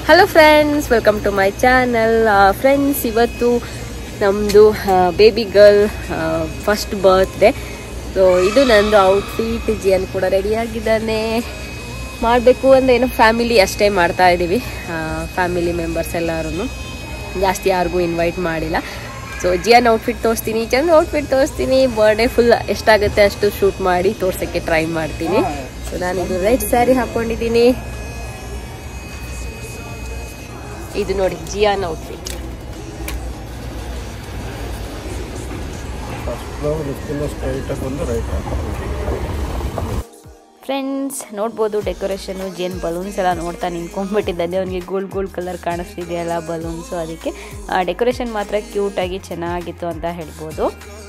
Hello friends welcome to my channel friends ಇವತ್ತು ನಮ್ಮದು baby girl first birthday so ಇದು ನಂದು ಔಟ್ಫಿಟ್ ಜಿಯನ್ ಕೂಡ ರೆಡಿ ಆಗಿದ್ದಾನೆ ಮಾಡಬೇಕು ಅಂದರೆ ಏನೋ ಫ್ಯಾಮಿಲಿ ಅಷ್ಟೇ ಮಾಡ್ತಾ ಇದ್ದೀವಿ ಫ್ಯಾಮಿಲಿ ಮೆಂಬರ್ಸ್ ಎಲ್ಲರೂ ಜಾಸ್ತಿ ಯಾರಿಗೂ ಇನ್ವೈಟ್ ಮಾಡಿಲ್ಲ ಸೊ ಜಿಯನ್ ಔಟ್ಫಿಟ್ ತೋರಿಸ್ತೀನಿ ಚಂದ ಔಟ್ಫಿಟ್ ತೋರಿಸ್ತೀನಿ ಬರ್ಡೇ ಫುಲ್ ಎಷ್ಟಾಗುತ್ತೆ ಅಷ್ಟು ಶೂಟ್ ಮಾಡಿ ತೋರ್ಸೋಕ್ಕೆ ಟ್ರೈ ಮಾಡ್ತೀನಿ ಸೊ ನಾನಿದು ರೆಡ್ ಸ್ಯಾರಿ ಹಾಕ್ಕೊಂಡಿದ್ದೀನಿ ಇದು ನೋಡಿ ಜಿಯಾನ್ ಔಟ್ಫಿಟ್ ಫಸ್ಟ್ ಫ್ಲೋರ್ ಲಿಫ್ಟಿಂದ ಸ್ಟ್ರೈಟಾಗಿ ಬಂದು ರೈಟ್ ಫ್ರೆಂಡ್ಸ್ ನೋಡ್ಬೋದು ಡೆಕೋರೇಷನು ಜೇನ್ ಬಲೂನ್ಸ್ ಎಲ್ಲ ನೋಡ್ತಾ ನಿಂತ್ಕೊಂಡ್ಬಿಟ್ಟಿದ್ದಾನೆ ಅವನಿಗೆ ಗೋಲ್ಡ್ ಗೋಲ್ಡ್ ಕಲರ್ ಕಾಣಿಸ್ತಿದೆಯಲ್ಲ ಬಲೂನ್ಸು ಅದಕ್ಕೆ ಡೆಕೋರೇಷನ್ ಮಾತ್ರ ಕ್ಯೂಟಾಗಿ ಚೆನ್ನಾಗಿತ್ತು ಅಂತ ಹೇಳ್ಬೋದು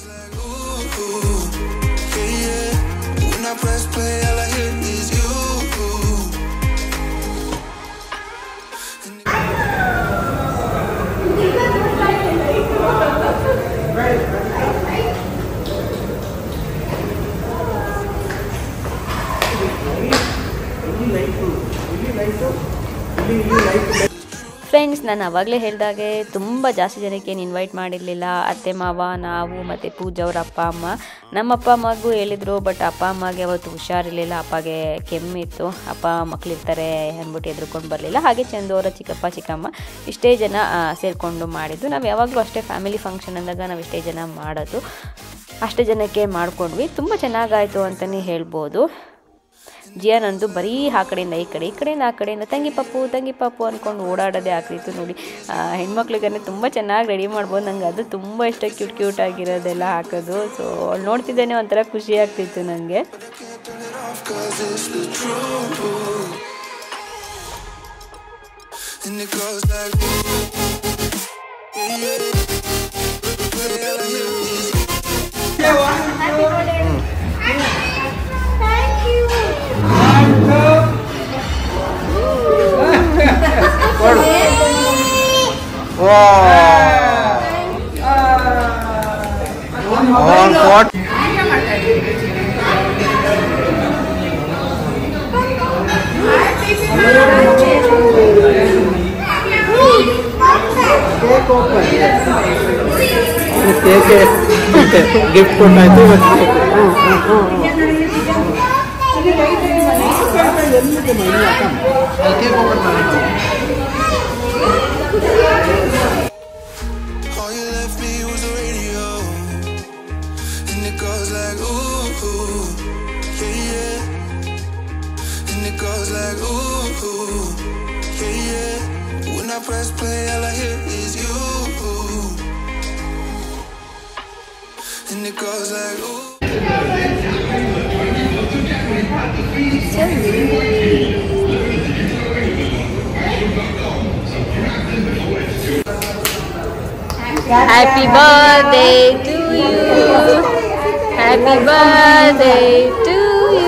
When I press play, all I hear is you. Friends ನಾನು ಅವಾಗಲೇ ಹೇಳಿದಾಗೆ ತುಂಬ ಜಾಸ್ತಿ ಜನಕ್ಕೆ ಏನು ಇನ್ವೈಟ್ ಮಾಡಿರಲಿಲ್ಲ ಅತ್ತೆ ಮಾವ ನಾವು ಮತ್ತು ಪೂಜಾ ಅವ್ರ ಅಪ್ಪ ಅಮ್ಮ ನಮ್ಮ ಅಪ್ಪ ಅಮ್ಮಗೂ ಹೇಳಿದರು ಬಟ್ ಅಪ್ಪ ಅಮ್ಮಗೆ ಅವತ್ತು ಹುಷಾರಿರಲಿಲ್ಲ ಅಪ್ಪಗೆ ಕೆಮ್ಮಿತ್ತು ಅಪ್ಪ ಮಕ್ಕಳಿರ್ತಾರೆ ಅಂದ್ಬಿಟ್ಟು ಎದ್ರುಕೊಂಡು ಬರಲಿಲ್ಲ ಹಾಗೆ ಚಂದು ಅವರ ಚಿಕ್ಕಪ್ಪ ಚಿಕ್ಕಮ್ಮ ಇಷ್ಟೇ ಜನ ಆ, ಸೇರಿಕೊಂಡು ಮಾಡಿದ್ದು ನಾವು ಯಾವಾಗಲೂ ಅಷ್ಟೇ ಫ್ಯಾಮಿಲಿ ಫಂಕ್ಷನ್ ಅಂದಾಗ ನಾವು ಇಷ್ಟೇ ಜನ ಮಾಡೋದು ಅಷ್ಟೇ ಜನಕ್ಕೆ ಮಾಡ್ಕೊಂಡ್ವಿ ತುಂಬ ಚೆನ್ನಾಗಾಯಿತು ಅಂತಲೇ ಹೇಳ್ಬೋದು ಜಿಯಾನಂದು ಬರೀ ಆ ಕಡೆಯಿಂದ ಈ ಕಡೆ ಈ ಕಡೆಯಿಂದ ಆ ಕಡೆಯಿಂದ ತಂಗಿ ಪಪ್ಪು ತಂಗಿ ಪಪ್ಪು ಅಂದ್ಕೊಂಡು ಓಡಾಡೋದೇ ಆಗ್ತಿತ್ತು ನೋಡಿ ಆ, ಹೆಣ್ಮಕ್ಳಿಗನೆ ತುಂಬ ಚೆನ್ನಾಗಿ ರೆಡಿ ಮಾಡ್ಬೋದು ನಂಗೆ ಅದು ತುಂಬ ಇಷ್ಟ ಕ್ಯೂಟ್ ಕ್ಯೂಟ್ ಆಗಿರೋದೆಲ್ಲ ಹಾಕೋದು ಸೊ ಅವ್ಳು ನೋಡ್ತಿದ್ದೇನೆ ಒಂಥರ ಖುಷಿ ಆಗ್ತಿತ್ತು ನನಗೆ Cause it's the truth. And it goes like yeah, yeah. Play all I hear is gift ಕೊಟ್ಟಾಯ್ತು ಇವತ್ತು All you left me was the radio. And it goes like, ooh, ooh, yeah, yeah. And it goes like, ooh, ooh, yeah, yeah. When I press play, all I hear is you. And it goes like, ooh. Happy birthday to you happy birthday to you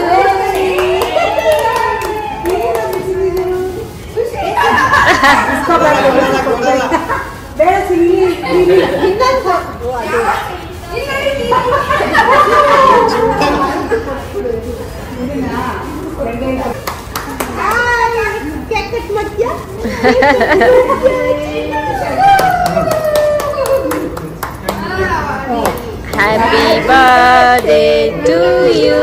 happy birthday to you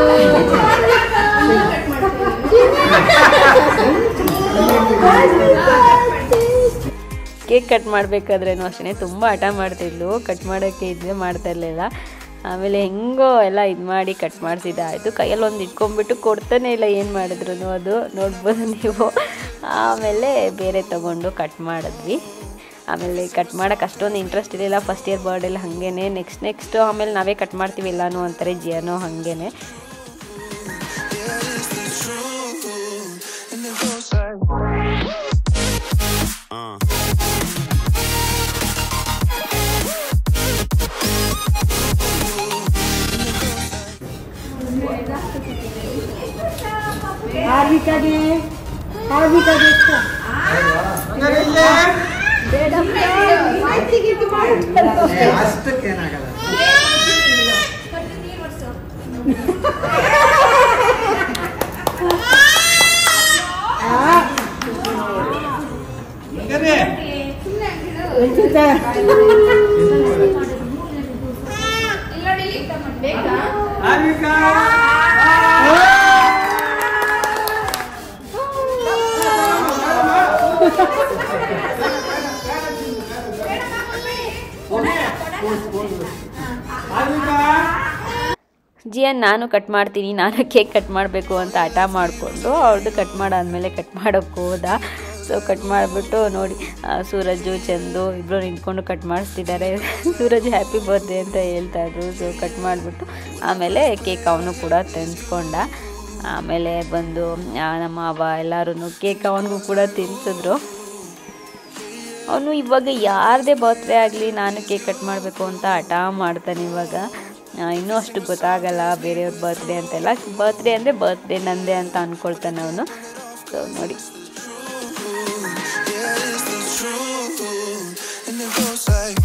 cake cut ಮಾಡಬೇಕಾದ್ರೇನು ಅಷ್ಟೇ ತುಂಬ ಹಠ ಮಾಡ್ತಿದ್ಲು cut ಮಾಡೋಕ್ಕೆ ಇದ್ದೇ ಮಾಡ್ತಾ ಇರಲಿಲ್ಲ ಆಮೇಲೆ ಹೆಂಗೋ ಎಲ್ಲ ಇದು ಮಾಡಿ ಕಟ್ ಮಾಡಿಸಿದ ಆಯಿತು ಕೈಯಲ್ಲಿ ಒಂದು ಇಟ್ಕೊಂಡ್ಬಿಟ್ಟು ಕೊಡ್ತಾನೆ ಇಲ್ಲ ಏನು ಮಾಡಿದ್ರು ಅದು ನೋಡ್ಬೋದು ನೀವು ಆಮೇಲೆ ಬೇರೆ ತಗೊಂಡು ಕಟ್ ಮಾಡಿದ್ವಿ ಆಮೇಲೆ ಕಟ್ ಮಾಡೋಕೆ ಅಷ್ಟೊಂದು ಇಂಟ್ರೆಸ್ಟ್ ಇರಲಿಲ್ಲ ಫಸ್ಟ್ ಇಯರ್ ಬರ್ಡೇಲಿ ಹಾಗೇನೆ ನೆಕ್ಸ್ಟ್ ನೆಕ್ಸ್ಟ್ ಆಮೇಲೆ ನಾವೇ ಕಟ್ ಮಾಡ್ತೀವಿ ಎಲ್ಲನೂ ಅಂತಾರೆ ಜಿಯಾನೋ ಹಾಗೇನೆ Yeah, it's the truth. And it goes like, ಆರ್ವಿಕಾಗೆ ಆರ್ವಿಕಾಗೆ ಅಷ್ಟಕ್ಕೇನಾಗಲ್ಲ Ranjita ಜಿಯನ್ ನಾನು ಕಟ್ ಮಾಡ್ತೀನಿ ನಾನು ಕೇಕ್ ಕಟ್ ಮಾಡಬೇಕು ಅಂತ ಹಠ ಮಾಡಿಕೊಂಡು ಅವ್ರದ್ದು ಕಟ್ ಮಾಡಾದ್ಮೇಲೆ ಕಟ್ ಮಾಡೋಕ್ಕೆ ಹೋದ ಸೊ ಕಟ್ ಮಾಡಿಬಿಟ್ಟು ನೋಡಿ ಆ, ಸೂರಜು ಚಂದು ಇಬ್ಬರು ನಿಂತ್ಕೊಂಡು ಕಟ್ ಮಾಡಿಸ್ತಿದ್ದಾರೆ ಸೂರಜ್ ಹ್ಯಾಪಿ ಬರ್ತ್ಡೇ ಅಂತ ಹೇಳ್ತಾ ಇದ್ರು ಸೊ ಕಟ್ ಮಾಡಿಬಿಟ್ಟು ಆಮೇಲೆ ಕೇಕ್ ಅವನು ಕೂಡ ತಿನ್ಸ್ಕೊಂಡ ಆಮೇಲೆ ಬಂದು ಆ, ನಮ್ಮ ಅವ್ವ ಎಲ್ಲರೂ ಕೇಕ್ ಅವನಿಗೂ ಕೂಡ ತಿನ್ಸಿದ್ರು ಅವನು ಇವಾಗ ಯಾರದೇ ಬರ್ತ್ಡೇ ಆಗಲಿ ನಾನು ಕೇಕ್ ಕಟ್ ಮಾಡಬೇಕು ಅಂತ ಹಠ ಮಾಡ್ತಾನೆ ಇವಾಗ ಆ, ಇನ್ನೂ ಅಷ್ಟು ಗೊತ್ತಾಗಲ್ಲ ಬೇರೆಯವ್ರ ಬರ್ತ್ಡೇ ಅಂತೆಲ್ಲ ಬರ್ತ್ಡೇ ಅಂದರೆ ಬರ್ತ್ಡೇ ನಂದೇ ಅಂತ ಅಂದ್ಕೊಳ್ತಾನೆ ಅವನು ಸೊ ನೋಡಿ Yeah, it's the truth. And it goes like.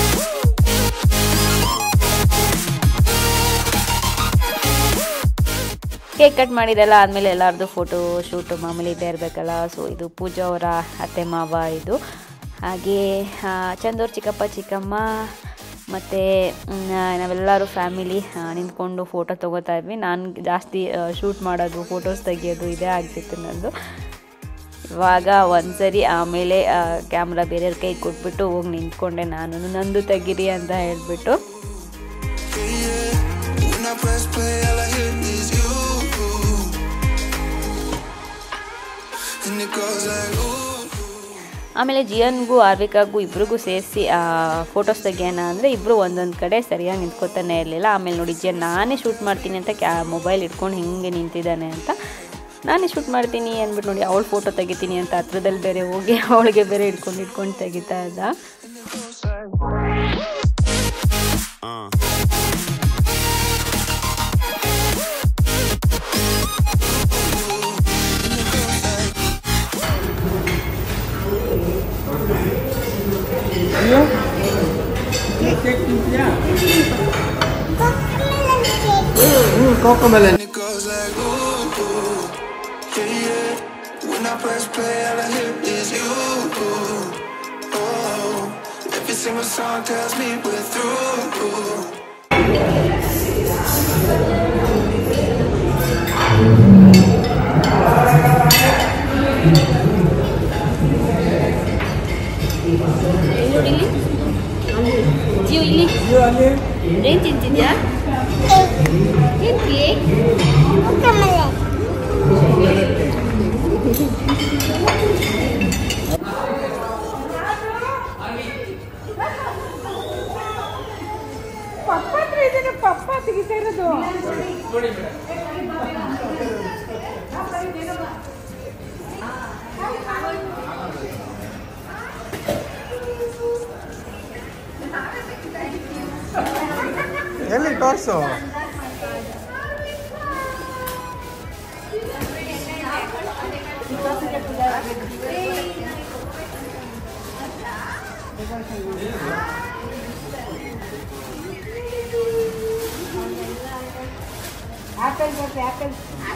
Cake cut ಮಾಡಿದೆಲ್ಲ ಆದಮೇಲೆ ಎಲ್ಲರದ್ದು ಫೋಟೋ ಶೂಟು ಮಾಮೂಲಿ ಇದ್ದೇ ಇರಬೇಕಲ್ಲ ಸೊ ಇದು ಪೂಜಾ ಅವರ ಅತ್ತೆ ಮಾವ ಇದು ಹಾಗೆ ಆ, ಚಂದೂರ್ ಚಿಕ್ಕಪ್ಪ ಚಿಕ್ಕಮ್ಮ ಮತ್ತು ನಾವೆಲ್ಲರೂ ಫ್ಯಾಮಿಲಿ ನಿಂತ್ಕೊಂಡು ಫೋಟೋ ತೊಗೋತಾ ಇದ್ವಿ ನಾನು ಜಾಸ್ತಿ ಶೂಟ್ ಮಾಡೋದು ಫೋಟೋಸ್ ತೆಗಿಯೋದು ಇದೇ ಆಗ್ತಿತ್ತು ನಂದು ಇವಾಗ ಒಂದ್ಸರಿ ಆಮೇಲೆ ಕ್ಯಾಮ್ರಾ ಬೇರೆಯವ್ರ ಕೈ ಕೊಟ್ಬಿಟ್ಟು ಹೋಗಿ ನಿಂತ್ಕೊಂಡೆ ನಾನು ನಂದು ತೆಗೀರಿ ಅಂತ ಹೇಳಿಬಿಟ್ಟು Yeah, yeah. When I press play, all I hear is you. And it goes like, ooh. ಆಮೇಲೆ ಜಿಯನ್ಗೂ ಆರ್ವಿಕಾಗೂ ಇಬ್ರಿಗೂ ಸೇರಿಸಿ ಫೋಟೋಸ್ ತೆಗಿಯೋಣ ಅಂದರೆ ಇಬ್ಬರು ಒಂದೊಂದು ಕಡೆ ಸರಿಯಾಗಿ ನಿಂತ್ಕೋತಾನೆ ಇರಲಿಲ್ಲ ಆಮೇಲೆ ನೋಡಿ ಜಿಯನ್ ನಾನೇ ಶೂಟ್ ಮಾಡ್ತೀನಿ ಅಂತ ಕ್ಯಾ ಮೊಬೈಲ್ ಇಟ್ಕೊಂಡು ಹಿಂಗೆ ನಿಂತಿದ್ದಾನೆ ಅಂತ ನಾನೇ ಶೂಟ್ ಮಾಡ್ತೀನಿ ಅಂದ್ಬಿಟ್ಟು ನೋಡಿ ಅವಳು ಫೋಟೋ ತೆಗಿತೀನಿ ಅಂತ ಹತ್ರದಲ್ಲಿ ಬೇರೆ ಹೋಗಿ ಅವಳಿಗೆ ಬೇರೆ ಇಟ್ಕೊಂಡು ಇಟ್ಕೊಂಡು ತೆಗಿತಾ ಇದ್ದ ಕೋಕೋ ಮೇಲೆ And it goes like, ooh, ooh. Yeah, yeah. When I press play, all I hear is you. Oh, every single song tells me we're through. Jio ಇಲ್ಲಿ ಏನು ತಿಂತಿದ್ಯಾ ಪಪ್ಪ ಹತ್ರ ಇದ್ದಾನೆ ಪಪ್ಪ ತೆಗಿತಾ ಇರೋದು ಎಲ್ಲಿ ತೋರಿಸು ಆಪಲ್ ಬರ್ತದೆ apple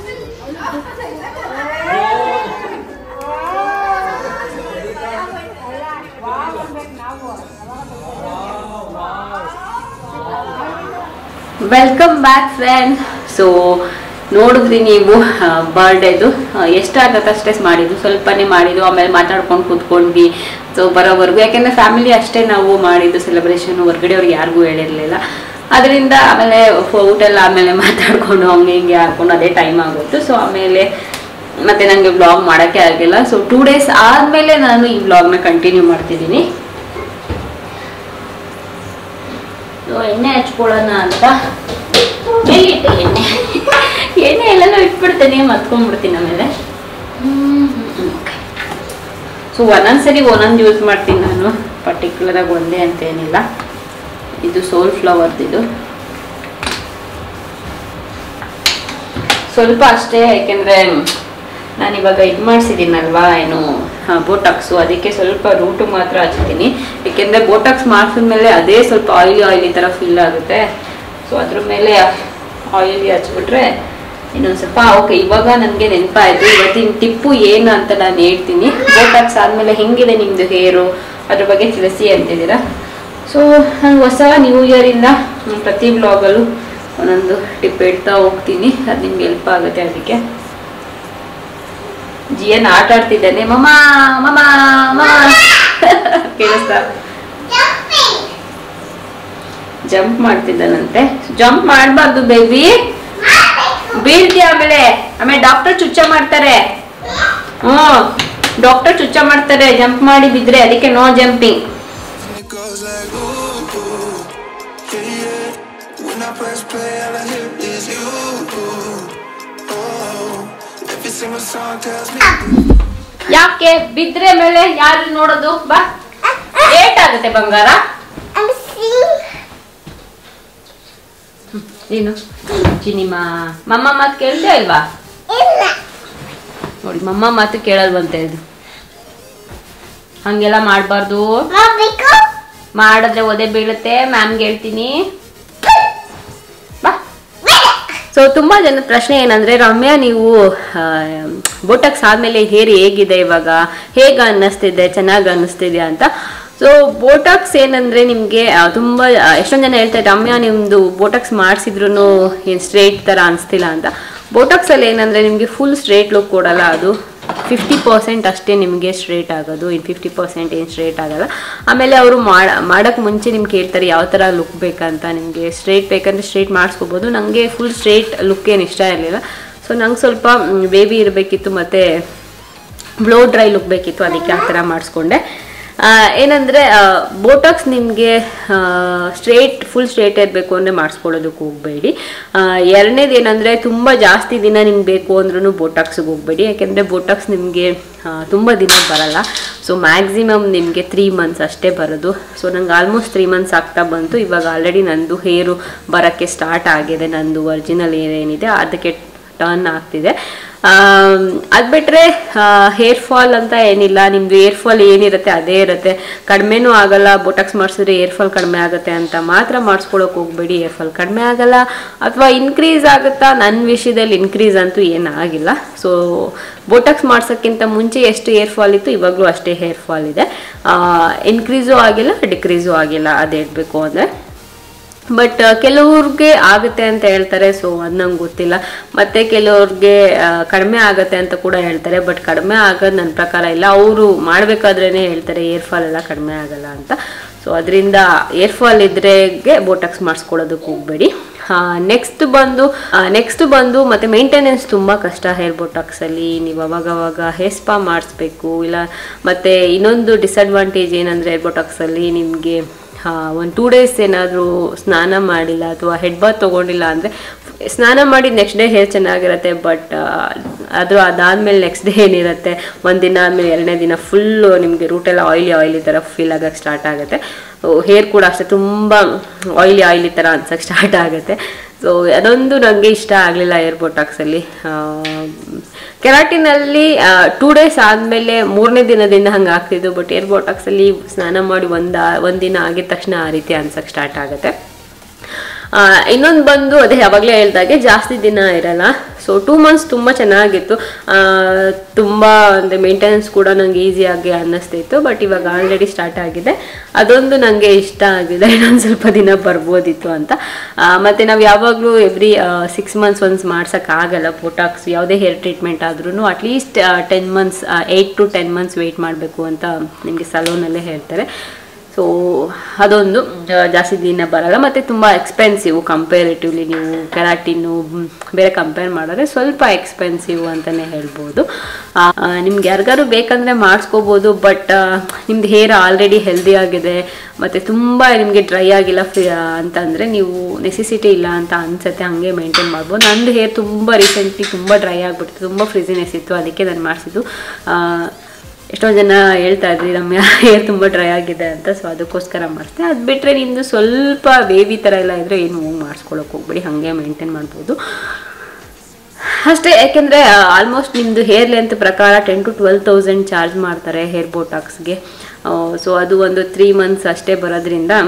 welcome back friend so ನೋಡಿದ್ರಿ ನೀವು ಬರ್ಡೇದು ಎಷ್ಟಾಗತ್ತೆ ಅಷ್ಟೇ ಮಾಡಿದ್ದು ಸ್ವಲ್ಪನೇ ಮಾಡಿದ್ದು ಆಮೇಲೆ ಮಾತಾಡ್ಕೊಂಡು ಕೂತ್ಕೊಂಡ್ವಿ ಸೊ ಬರೋವರೆಗೂ ಯಾಕೆಂದರೆ ಫ್ಯಾಮಿಲಿ ಅಷ್ಟೇ ನಾವು ಮಾಡಿದ್ದು ಸೆಲೆಬ್ರೇಷನ್ ಹೊರ್ಗಡೆಯವ್ರಿಗೆ ಯಾರಿಗೂ ಹೇಳಿರಲಿಲ್ಲ ಅದರಿಂದ ಆಮೇಲೆ ಫ- ಊಟ ಎಲ್ಲ ಆಮೇಲೆ ಮಾತಾಡ್ಕೊಂಡು ಹಂಗೆ ಹಿಂಗೆ ಹಾಕೊಂಡು ಅದೇ ಟೈಮ್ ಆಗೋಯ್ತು ಸೊ ಆಮೇಲೆ ಮತ್ತೆ ನನಗೆ ವ್ಲಾಗ್ ಮಾಡೋಕ್ಕೆ ಆಗಿಲ್ಲ ಸೊ ಟೂ ಡೇಸ್ ಆದಮೇಲೆ ನಾನು ಈ ವ್ಲಾಗ್ನ ಕಂಟಿನ್ಯೂ ಮಾಡ್ತಿದ್ದೀನಿ ಸೊ ಎಣ್ಣೆ ಹಚ್ಕೊಳ್ಳೋಣ ಅಂತ ಎಲ್ಲಿಟ್ಟೆ ಎಣ್ಣೆ ಎಣ್ಣೆ ಎಲ್ಲನೂ ಇಟ್ಬಿಡ್ತೇನೆ ಮತ್ಕೊಂಡ್ಬಿಡ್ತೀನಿ ಆಮೇಲೆ ಸೊ ಒಂದೊಂದ್ಸರಿ ಒಂದೊಂದು ಯೂಸ್ ಮಾಡ್ತೀನಿ ನಾನು ಪರ್ಟಿಕ್ಯುಲರಾಗಿ ಒಂದೇ ಅಂತ ಏನಿಲ್ಲ ಇದು ಸೋಲ್ ಫ್ಲವರ್ದಿದು ಸ್ವಲ್ಪ ಅಷ್ಟೇ ಯಾಕೆಂದರೆ ನಾನಿವಾಗ ಇದು ಮಾಡಿಸಿದ್ದೀನಲ್ವಾ ಏನು ಬೋಟಾಕ್ಸು ಅದಕ್ಕೆ ಸ್ವಲ್ಪ ರೂಟು ಮಾತ್ರ ಹಚ್ತೀನಿ ಏಕೆಂದರೆ ಬೋಟಾಕ್ಸ್ ಮಾಡಿಸಿದ ಮೇಲೆ ಅದೇ ಸ್ವಲ್ಪ ಆಯಿಲಿ ಆಯಿಲಿ ಥರ ಫೀಲ್ ಆಗುತ್ತೆ ಸೊ ಅದ್ರ ಮೇಲೆ ಆಯಿಲಿ ಹಚ್ಬಿಟ್ರೆ ಇನ್ನೊಂದು ಸ್ವಲ್ಪ ಓಕೆ ಇವಾಗ ನನಗೆ ನೆನಪಾಯಿತು ಇವತ್ತಿನ ಟಿಪ್ಪು ಏನು ಅಂತ ನಾನು ಹೇಳ್ತೀನಿ ಬೋಟಾಕ್ಸ್ ಆದಮೇಲೆ ಹೆಂಗಿದೆ ನಿಮ್ಮದು ಹೇರು ಅದ್ರ ಬಗ್ಗೆ ತಿಳಿಸಿ ಅಂತಿದ್ದೀರಾ ಸೊ ನಾನು ಹೊಸ ನ್ಯೂ ಇಯರಿಂದ ಪ್ರತಿ ಬ್ಲಾಗಲ್ಲೂ ಒಂದೊಂದು ಟಿಪ್ ಇಡ್ತಾ ಹೋಗ್ತೀನಿ ಅದು ನಿಮ್ಗೆ ಹೆಲ್ಪ್ ಆಗುತ್ತೆ ಅದಕ್ಕೆ ಜಿಯನ್ ಆಟ ಆಡ್ತಿದ್ದಾನೆ ಮಮ್ಮ ಮಮ್ಮ ಮಮ್ಮ ಕೇಳಿಸ್ತಾ ಜಂಪ್ ಮಾಡ್ತಿದ್ದಾನಂತೆ ಜಂಪ್ ಮಾಡಬಾರ್ದು ಬೇಬಿ ಬೀಳ್ತೀಯ ಆಮೇಲೆ ಆಮೇಲೆ ಡಾಕ್ಟರ್ ಚುಚ್ಚ ಮಾಡ್ತಾರೆ ಹ್ಮ್ ಡಾಕ್ಟರ್ ಚುಚ್ಚ ಮಾಡ್ತಾರೆ ಜಂಪ್ ಮಾಡಿ ಬಿದ್ರೆ ಅದಕ್ಕೆ no jumping And it goes like ooh, ooh, yeah, yeah. When I press play, all I hear is you. Oh, every single song tells me. ಯಾಕೆ ಬಿದ್ರೆ ಮೇಲೆ ಯಾರು ನೋಡೋದು ಬಾ ಏಟ್ ಆಗುತ್ತೆ ಬಂಗಾರ ಹ್ಮ್, ಏನು ಚಿನಿಮಾ ಮಮ್ಮ ಮಾತು ಕೇಳ್ದೆ ಅಲ್ವಾ ನೋಡಿ ಮಮ್ಮ ಮಾತು ಕೇಳಲ್ವಂತೆ ಇದು ಹಂಗೆಲ್ಲ ಮಾಡಬಾರ್ದು ಮಾಡಿದ್ರೆ ಒದೆ ಬೀಳುತ್ತೆ ಮ್ಯಾಮ್ಗೆ ಹೇಳ್ತೀನಿ ಬಾ ಸೊ ತುಂಬಾ ಜನ ಪ್ರಶ್ನೆ ಏನಂದ್ರೆ ರಮ್ಯಾ ನೀವು ಬೋಟಕ್ಸ್ ಆದ್ಮೇಲೆ ಹೇರ್ ಹೇಗಿದೆ ಇವಾಗ ಹೇಗ ಅನ್ನಿಸ್ತಿದೆ ಚೆನ್ನಾಗಿ ಅನ್ನಿಸ್ತಿದ್ಯಾ ಅಂತ ಸೊ ಬೋಟಾಕ್ಸ್ ಏನಂದ್ರೆ ನಿಮಗೆ ತುಂಬಾ ಆ, ಎಷ್ಟೊಂದು ಜನ ಹೇಳ್ತಾರೆ ರಮ್ಯಾ ನಿಮ್ದು ಬೋಟಾಕ್ಸ್ ಮಾಡಿಸಿದ್ರು ಏನು ಸ್ಟ್ರೇಟ್ ತರ ಅನಿಸ್ತಿಲ್ಲ ಅಂತ ಬೋಟಾಕ್ಸ್ ಅಲ್ಲಿ ಏನಂದ್ರೆ ನಿಮಗೆ ಫುಲ್ ಸ್ಟ್ರೇಟ್ ಲುಕ್ ಕೊಡಲ್ಲ ಅದು ಫಿಫ್ಟಿ ಪರ್ಸೆಂಟ್ ಅಷ್ಟೇ ನಿಮಗೆ ಸ್ಟ್ರೇಟ್ ಆಗೋದು ಇನ್ನು ಫಿಫ್ಟಿ ಪರ್ಸೆಂಟ್ ಏನು ಸ್ಟ್ರೇಟ್ ಆಗಲ್ಲ ಆಮೇಲೆ ಅವರು ಮಾಡ ಮಾಡೋಕ್ಕೆ ಮುಂಚೆ ನಿಮ್ಗೆ ಕೇಳ್ತಾರೆ ಯಾವ ಥರ ಲುಕ್ ಬೇಕಂತ ನಿಮಗೆ ಸ್ಟ್ರೇಟ್ ಬೇಕಂದ್ರೆ ಸ್ಟ್ರೇಟ್ ಮಾಡಿಸ್ಕೋಬೋದು ನನಗೆ ಫುಲ್ ಸ್ಟ್ರೇಟ್ ಲುಕ್ ಏನು ಇಷ್ಟ ಇರಲಿಲ್ಲ ಸೊ ನಂಗೆ ಸ್ವಲ್ಪ ಬೇಬಿ ಇರಬೇಕಿತ್ತು ಮತ್ತು ಬ್ಲೋ ಡ್ರೈ ಲುಕ್ ಬೇಕಿತ್ತು ಅದಕ್ಕೆ ಆ ಥರ ಮಾಡಿಸ್ಕೊಂಡೆ ಆ, ಏನಂದ್ರೆ ಬೋಟಾಕ್ಸ್ ನಿಮಗೆ ಸ್ಟ್ರೇಟ್ ಫುಲ್ ಸ್ಟ್ರೇಟ್ ಇರಬೇಕು ಅಂದರೆ ಮಾಡಿಸ್ಕೊಳ್ಳೋದಕ್ಕೆ ಹೋಗಬೇಡಿ ಎರಡನೇದು ಏನಂದರೆ ತುಂಬ ಜಾಸ್ತಿ ದಿನ ನಿಮ್ಗೆ ಬೇಕು ಅಂದ್ರೂ ಬೋಟಾಕ್ಸ್ಗೆ ಹೋಗಬೇಡಿ ಯಾಕೆಂದರೆ ಬೋಟಾಕ್ಸ್ ನಿಮಗೆ ತುಂಬ ದಿನ ಬರಲ್ಲ ಸೊ ಮ್ಯಾಕ್ಸಿಮಮ್ ನಿಮಗೆ ತ್ರೀ ಮಂತ್ಸ್ ಅಷ್ಟೇ ಬರೋದು ಸೊ ನಂಗೆ ಆಲ್ಮೋಸ್ಟ್ ತ್ರೀ ಮಂತ್ಸ್ ಆಗ್ತಾ ಬಂತು ಇವಾಗ ಆಲ್ರೆಡಿ ನಂದು ಹೇರು ಬರೋಕ್ಕೆ ಸ್ಟಾರ್ಟ್ ಆಗಿದೆ ನಂದು ಒರಿಜಿನಲ್ ಏರ್ ಏನಿದೆ ಅದಕ್ಕೆ ಟರ್ನ್ ಆಗ್ತಿದೆ ಅದು ಬಿಟ್ಟರೆ ಹೇರ್ ಫಾಲ್ ಅಂತ ಏನಿಲ್ಲ ನಿಮ್ಮದು ಏರ್ ಫಾಲ್ ಏನಿರುತ್ತೆ ಅದೇ ಇರುತ್ತೆ ಕಡಿಮೆನೂ ಆಗಲ್ಲ ಬೋಟಾಕ್ಸ್ ಮಾಡಿಸಿದ್ರೆ ಏರ್ ಫಾಲ್ ಕಡಿಮೆ ಆಗುತ್ತೆ ಅಂತ ಮಾತ್ರ ಮಾಡಿಸ್ಕೊಳಕ್ಕೆ ಹೋಗ್ಬೇಡಿ ಏರ್ ಫಾಲ್ ಕಡಿಮೆ ಆಗಲ್ಲ ಅಥವಾ ಇನ್ಕ್ರೀಸ್ ಆಗುತ್ತಾ ನನ್ನ ವಿಷಯದಲ್ಲಿ ಇನ್ಕ್ರೀಸ್ ಅಂತೂ ಏನಾಗಿಲ್ಲ ಸೊ ಬೋಟಾಕ್ಸ್ ಮಾಡ್ಸೋಕ್ಕಿಂತ ಮುಂಚೆ ಎಷ್ಟು ಏರ್ ಫಾಲ್ ಇತ್ತು ಇವಾಗಲೂ ಅಷ್ಟೇ ಹೇರ್ ಫಾಲ್ ಇದೆ ಇನ್ಕ್ರೀಸು ಆಗಿಲ್ಲ ಡಿಕ್ರೀಸು ಆಗಿಲ್ಲ ಅದು ಹೇಳ್ಬೇಕು ಅಂದರೆ ಬಟ್ ಕೆಲವ್ರಿಗೆ ಆಗುತ್ತೆ ಅಂತ ಹೇಳ್ತಾರೆ ಸೊ ಅದು ನಂಗೆ ಗೊತ್ತಿಲ್ಲ ಮತ್ತೆ ಕೆಲವ್ರಿಗೆ ಆ, ಕಡಿಮೆ ಆಗುತ್ತೆ ಅಂತ ಕೂಡ ಹೇಳ್ತಾರೆ ಬಟ್ ಕಡಿಮೆ ಆಗೋದು ನನ್ನ ಪ್ರಕಾರ ಇಲ್ಲ ಅವರು ಮಾಡಬೇಕಾದ್ರೇ ಹೇಳ್ತಾರೆ ಏರ್ ಫಾಲ್ ಎಲ್ಲ ಕಡಿಮೆ ಆಗಲ್ಲ ಅಂತ ಸೊ ಅದರಿಂದ ಏರ್ ಫಾಲ್ ಇದ್ರೆಗೆ ಬೋಟಾಕ್ಸ್ ಮಾಡಿಸ್ಕೊಳ್ಳೋದಕ್ಕೆ ಹೋಗಬೇಡಿ ನೆಕ್ಸ್ಟ್ ಬಂದು ನೆಕ್ಸ್ಟ್ ಬಂದು ಮತ್ತೆ ಮೇಂಟೆನೆನ್ಸ್ ತುಂಬ ಕಷ್ಟ ಹೇರ್ ಬೋಟಾಕ್ಸಲ್ಲಿ ನೀವು ಅವಾಗ ಅವಾಗ ಹೇರ್ ಸ್ಪಾ ಮಾಡಿಸ್ಬೇಕು ಇಲ್ಲ ಮತ್ತೆ ಇನ್ನೊಂದು ಡಿಸಡ್ವಾಂಟೇಜ್ ಏನಂದರೆ ಹೇರ್ ಬೋಟಾಕ್ಸಲ್ಲಿ ನಿಮಗೆ ಒಂದು ಟೂ ಡೇಸ್ ಏನಾದರೂ ಸ್ನಾನ ಮಾಡಿಲ್ಲ ಅಥವಾ ಹೆಡ್ ಬಾತ್ ತೊಗೊಂಡಿಲ್ಲ ಅಂದರೆ ಸ್ನಾನ ಮಾಡಿ ನೆಕ್ಸ್ಟ್ ಡೇ ಹೇರ್ ಚೆನ್ನಾಗಿರುತ್ತೆ ಬಟ್ ಅದು ಅದಾದಮೇಲೆ ನೆಕ್ಸ್ಟ್ ಡೇ ಏನಿರುತ್ತೆ ಒಂದು ದಿನ ಆದಮೇಲೆ ಎರಡನೇ ದಿನ ಫುಲ್ಲು ನಿಮಗೆ ರೂಟೆಲ್ಲ ಆಯಿಲಿ ಆಯಿಲಿ ಥರ ಫೀಲ್ ಆಗೋಕ್ಕೆ ಸ್ಟಾರ್ಟ್ ಆಗುತ್ತೆ ಹೇರ್ ಕೂಡ ಅಷ್ಟೇ ತುಂಬ ಆಯಿಲಿ ಆಯಿಲಿ ಥರ ಅನ್ಸೋಕ್ಕೆ ಸ್ಟಾರ್ಟ್ ಆಗುತ್ತೆ ಸೊ ಅದೊಂದು ನನಗೆ ಇಷ್ಟ ಆಗಲಿಲ್ಲ ಏರ್ ಬೋಟಾಕ್ಸಲ್ಲಿ ಕೆರಾಟಿನಲ್ಲಿ ಟೂ ಡೇಸ್ ಆದಮೇಲೆ ಮೂರನೇ ದಿನದಿಂದ ಹಂಗೆ ಆಗ್ತಿದ್ದು ಬಟ್ ಏರ್ ಬೋಟಾಕ್ಸಲ್ಲಿ ಸ್ನಾನ ಮಾಡಿ ಒಂದು ಒಂದಿನ ಆಗಿದ ತಕ್ಷಣ ಆ ರೀತಿ ಅನ್ಸಕ್ಕೆ ಸ್ಟಾರ್ಟ್ ಆಗುತ್ತೆ ಇನ್ನೊಂದು ಬಂದು ಅದೇ ಯಾವಾಗಲೇ ಹೇಳ್ದಾಗೆ ಜಾಸ್ತಿ ದಿನ ಇರಲ್ಲ ಸೊ ಟೂ ಮಂತ್ಸ್ ತುಂಬ ಚೆನ್ನಾಗಿತ್ತು ಆ, ತುಂಬ ಅಂದರೆ ಮೇಂಟೆನೆನ್ಸ್ ಕೂಡ ನನಗೆ ಈಸಿಯಾಗಿ ಅನ್ನಿಸ್ತಿತ್ತು ಬಟ್ ಇವಾಗ ಆಲ್ರೆಡಿ ಸ್ಟಾರ್ಟ್ ಆಗಿದೆ ಅದೊಂದು ನನಗೆ ಇಷ್ಟ ಆಗಿದೆ ಇನ್ನೊಂದು ಸ್ವಲ್ಪ ದಿನ ಬರ್ಬೋದಿತ್ತು ಅಂತ ಆ, ಮತ್ತೆ ನಾವು ಯಾವಾಗಲೂ ಎವ್ರಿ ಸಿಕ್ಸ್ ಮಂತ್ಸ್ ಒನ್ಸ್ ಮಾಡ್ಸೋಕ್ಕಾಗಲ್ಲ ಬೋಟಾಕ್ಸ್ ಯಾವುದೇ ಹೇರ್ ಟ್ರೀಟ್ಮೆಂಟ್ ಆದ್ರೂ at least ten months eight to ten months wait ಮಾಡಬೇಕು ಅಂತ ನಿಮಗೆ ಸಲೂನಲ್ಲೇ ಹೇಳ್ತಾರೆ ಸೊ ಅದೊಂದು ಜ- ಜಾಸ್ತಿ ದಿನ ಬರಲ್ಲ ಮತ್ತು ತುಂಬ ಎಕ್ಸ್ಪೆನ್ಸಿವ್ ಕಂಪೇರಿಟಿವ್ಲಿ ನೀವು ಕೆರಾಟಿನ್ನು ಮ್, ಬೇರೆ ಕಂಪೇರ್ ಮಾಡಿದ್ರೆ ಸ್ವಲ್ಪ ಎಕ್ಸ್ಪೆನ್ಸಿವ್ ಅಂತಲೇ ಹೇಳ್ಬೋದು ನಿಮ್ಗೆ ಯಾರಿಗಾರು ಬೇಕಂದರೆ ಮಾಡಿಸ್ಕೋಬೋದು ಬಟ್ ನಿಮ್ದು ಹೇರ್ ಆಲ್ರೆಡಿ ಹೆಲ್ದಿ ಆಗಿದೆ ಮತ್ತು ತುಂಬ ನಿಮಗೆ ಡ್ರೈ ಆಗಿಲ್ಲ ಫ್ರೀ ಅಂತಂದರೆ ನೀವು ನೆಸೆಸಿಟಿ ಇಲ್ಲ ಅಂತ ಅನ್ಸುತ್ತೆ ಹಾಗೆ ಮೇಂಟೈನ್ ಮಾಡ್ಬೋದು ನಂದು ಹೇರ್ ತುಂಬ ರೀಸೆಂಟ್ಲಿ ತುಂಬ ಡ್ರೈ ಆಗಿಬಿಡ್ತು ತುಂಬ ಫ್ರಿಜಿನೆಸ್ ಇತ್ತು ಅದಕ್ಕೆ ನಾನು ಮಾಡಿಸಿದ್ದು ಎಷ್ಟೋ ಜನ ಹೇಳ್ತಾ ಇದ್ರಿ ರಮ್ಯಾ ಹೇರ್ ತುಂಬ ಡ್ರೈ ಆಗಿದೆ ಅಂತ ಸೊ ಅದಕ್ಕೋಸ್ಕರ ಮಾಡಿಸ್ದೆ ಅದು ಬಿಟ್ಟರೆ ನಿಮ್ಮದು ಸ್ವಲ್ಪ ಬೇಬಿ ಥರ ಎಲ್ಲ ಇದ್ದರೆ ಏನು ಮೂವ್ ಮಾಡಿಸ್ಕೊಳಕ್ಕೆ ಹೋಗ್ಬೇಡಿ ಹಾಗೆ ಮೇಂಟೈನ್ ಮಾಡ್ಬೋದು ಅಷ್ಟೇ ಯಾಕೆಂದರೆ ಆಲ್ಮೋಸ್ಟ್ ನಿಮ್ಮದು ಹೇರ್ ಲೆಂತ್ ಪ್ರಕಾರ ten to twelve thousand charge ಮಾಡ್ತಾರೆ ಹೇರ್ ಬೋಟಾಕ್ಸ್ಗೆ ಸೊ ಅದು ಒಂದು ತ್ರೀ ಮಂತ್ಸ್ ಅಷ್ಟೇ ಬರೋದ್ರಿಂದ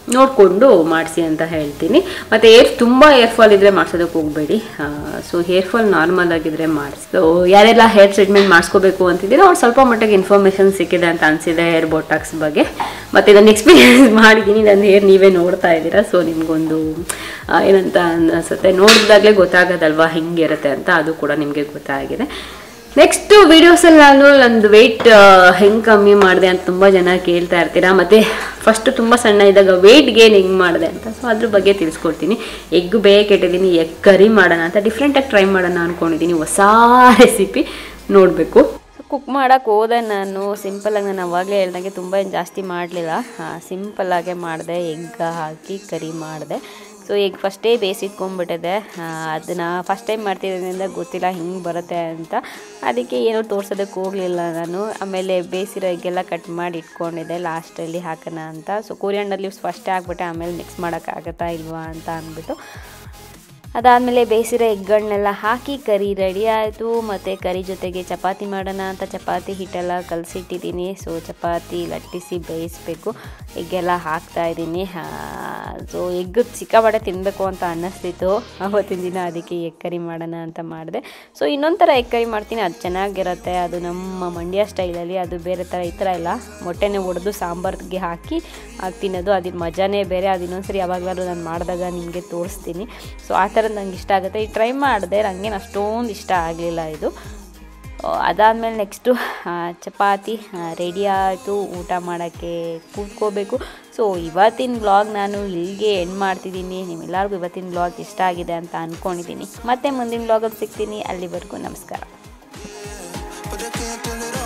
ನೋಡಿಕೊಂಡು ಮಾಡಿಸಿ ಅಂತ ಹೇಳ್ತೀನಿ ಮತ್ತು ಏರ್ ತುಂಬ ಏರ್ ಫಾಲ್ ಇದ್ದರೆ ಮಾಡ್ಸೋದಕ್ಕೆ ಹೋಗಬೇಡಿ ಸೊ ಹೇರ್ ಫಾಲ್ ನಾರ್ಮಲ್ ಆಗಿದ್ರೆ ಮಾಡಿಸಿ ಸೊ ಯಾರೆಲ್ಲ ಹೇರ್ ಟ್ರೀಟ್ಮೆಂಟ್ ಮಾಡಿಸ್ಕೋಬೇಕು ಅಂತಿದ್ದೀರೋ ಅವ್ರು ಸ್ವಲ್ಪ ಮಟ್ಟಿಗೆ ಇನ್ಫಾರ್ಮೇಷನ್ ಸಿಕ್ಕಿದೆ ಅಂತ ಅನಿಸಿದೆ ಹೇರ್ ಬೋಟಾಕ್ಸ್ ಬಗ್ಗೆ ಮತ್ತು ಇದನ್ನು ಎಕ್ಸ್ಪೀರಿಯನ್ಸ್ ಮಾಡಿದ್ದೀನಿ ನನ್ನ ಹೇರ್ ನೀವೇ ನೋಡ್ತಾ ಇದ್ದೀರಾ ಸೊ ನಿಮಗೊಂದು ಏನಂತ ಅನಿಸುತ್ತೆ ನೋಡಿದಾಗಲೇ ಗೊತ್ತಾಗೋದಲ್ವಾ ಹೆಂಗಿರುತ್ತೆ ಅಂತ ಅದು ಕೂಡ ನಿಮಗೆ ಗೊತ್ತಾಗಿದೆ ನೆಕ್ಸ್ಟ್ ವೀಡಿಯೋಸಲ್ಲಿ ನಾನು ನಂದು ವೆಯ್ಟ್ ಹೆಂಗೆ ಕಮ್ಮಿ ಮಾಡಿದೆ ಅಂತ ತುಂಬ ಜನ ಕೇಳ್ತಾ ಇರ್ತೀರಾ ಮತ್ತು ಫಸ್ಟು ತುಂಬ ಸಣ್ಣ ಇದ್ದಾಗ ವೆಯ್ಟ್ ಗೇನ್ ಹೆಂಗೆ ಮಾಡಿದೆ ಅಂತ ಸೊ ಅದ್ರ ಬಗ್ಗೆ ತಿಳಿಸ್ಕೊಡ್ತೀನಿ ಎಗ್ ಬೇಗ ಕೆಟ್ಟಿದ್ದೀನಿ ಎಗ್ ಕರಿ ಮಾಡೋಣ ಅಂತ ಡಿಫ್ರೆಂಟಾಗಿ ಟ್ರೈ ಮಾಡೋಣ ಅಂದ್ಕೊಂಡಿದ್ದೀನಿ ಹೊಸ ರೆಸಿಪಿ ನೋಡಬೇಕು ಕುಕ್ ಮಾಡೋಕ್ಕೆ ಹೋದೆ ನಾನು ಸಿಂಪಲಾಗಿ ನಾನು ಅವಾಗಲೇ ಹೇಳ್ದಂಗೆ ತುಂಬ ಏನು ಜಾಸ್ತಿ ಮಾಡಲಿಲ್ಲ ಸಿಂಪಲ್ಲಾಗೆ ಮಾಡಿದೆ ಎಗ್ ಹಾಕಿ ಕರಿ ಮಾಡಿದೆ ಸೊ ಈಗ ಫಸ್ಟೇ ಬೇಯಿಸಿಟ್ಕೊಂಡ್ಬಿಟ್ಟಿದೆ ಅದನ್ನು ಫಸ್ಟ್ ಟೈಮ್ ಮಾಡ್ತಿರೋದ್ರಿಂದ ಗೊತ್ತಿಲ್ಲ ಹಿಂಗೆ ಬರುತ್ತೆ ಅಂತ ಅದಕ್ಕೆ ಏನೂ ತೋರ್ಸೋದಕ್ಕೆ ಹೋಗಲಿಲ್ಲ ನಾನು ಆಮೇಲೆ ಬೇಯಿಸಿರೋ ಎಗ್ಗೆಲ್ಲ ಕಟ್ ಮಾಡಿ ಇಟ್ಕೊಂಡಿದ್ದೆ ಲಾಸ್ಟಲ್ಲಿ ಹಾಕೋಣ ಅಂತ ಸೊ ಕೊರಿಯಂಡರ್ ಲೀವ್ಸ್ ಫಸ್ಟೇ ಹಾಕ್ಬಿಟ್ಟೆ ಆಮೇಲೆ ಮಿಕ್ಸ್ ಮಾಡೋಕ್ಕಾಗತ್ತಾ ಇಲ್ವಾ ಅಂತ ಅಂದ್ಬಿಟ್ಟು ಅದಾದಮೇಲೆ ಬೇಯಿಸಿರೋ ಎಗ್ಗಳನ್ನೆಲ್ಲ ಹಾಕಿ ಕರಿ ರೆಡಿ ಆಯಿತು ಮತ್ತು ಕರಿ ಜೊತೆಗೆ ಚಪಾತಿ ಮಾಡೋಣ ಅಂತ ಚಪಾತಿ ಹಿಟ್ಟೆಲ್ಲ ಕಲಸಿಟ್ಟಿದ್ದೀನಿ ಸೊ ಚಪಾತಿ ಲಟ್ಟಿಸಿ ಬೇಯಿಸ್ಬೇಕು ಎಗ್ಗೆಲ್ಲ ಹಾಕ್ತಾ ಇದ್ದೀನಿ ಸೊ ಎಗ್ ಸಿಕ್ಕಾಪಟ್ಟೆ ತಿನ್ನಬೇಕು ಅಂತ ಅನ್ನಿಸ್ತಿತ್ತು ಆವತ್ತಿನ ದಿನ ಅದಕ್ಕೆ ಎಗ್ ಕರಿ ಮಾಡೋಣ ಅಂತ ಮಾಡಿದೆ ಸೊ ಇನ್ನೊಂದು ಥರ ಎಗ್ ಕರಿ ಮಾಡ್ತೀನಿ ಅದು ಚೆನ್ನಾಗಿರುತ್ತೆ ಅದು ನಮ್ಮ ಮಂಡ್ಯ ಸ್ಟೈಲಲ್ಲಿ ಅದು ಬೇರೆ ಥರ ಈ ಥರ ಇಲ್ಲ ಮೊಟ್ಟೆನೇ ಒಡೆದು ಸಾಂಬಾರ್ಗೆ ಹಾಕಿ ಹಾಕಿ ತಿನ್ನೋದು ಅದ್ರ ಮಜಾನೇ ಬೇರೆ ಅದು ಇನ್ನೊಂದ್ಸರಿ ಯಾವಾಗಲಾದ್ರೂ ನಾನು ಮಾಡಿದಾಗ ನಿಮಗೆ ತೋರಿಸ್ತೀನಿ ಸೊ ಆ ಥರದ್ದು ನಂಗೆ ಇಷ್ಟ ಆಗುತ್ತೆ ಈ ಟ್ರೈ ಮಾಡಿದೆ ನನಗೇನು ಅಷ್ಟೊಂದು ಇಷ್ಟ ಆಗಲಿಲ್ಲ ಇದು ಅದಾದಮೇಲೆ ನೆಕ್ಸ್ಟು ಚಪಾತಿ ರೆಡಿ ಆಯಿತು ಊಟ ಮಾಡೋಕ್ಕೆ ಕೂತ್ಕೋಬೇಕು ಸೊ ಇವತ್ತಿನ ಬ್ಲಾಗ್ ನಾನು ಇಲ್ಲಿಗೆ ಎಂಡ್ ಮಾಡ್ತಿದ್ದೀನಿ ನಿಮ್ಮೆಲ್ಲರಿಗೂ ಇವತ್ತಿನ ಬ್ಲಾಗ್ ಇಷ್ಟ ಆಗಿದೆ ಅಂತ ಅಂದ್ಕೊಂಡಿದ್ದೀನಿ ಮತ್ತೆ ಮುಂದಿನ ಬ್ಲಾಗಲ್ಲಿ ಸಿಗ್ತೀನಿ ಅಲ್ಲಿವರೆಗೂ ನಮಸ್ಕಾರ But I can't turn it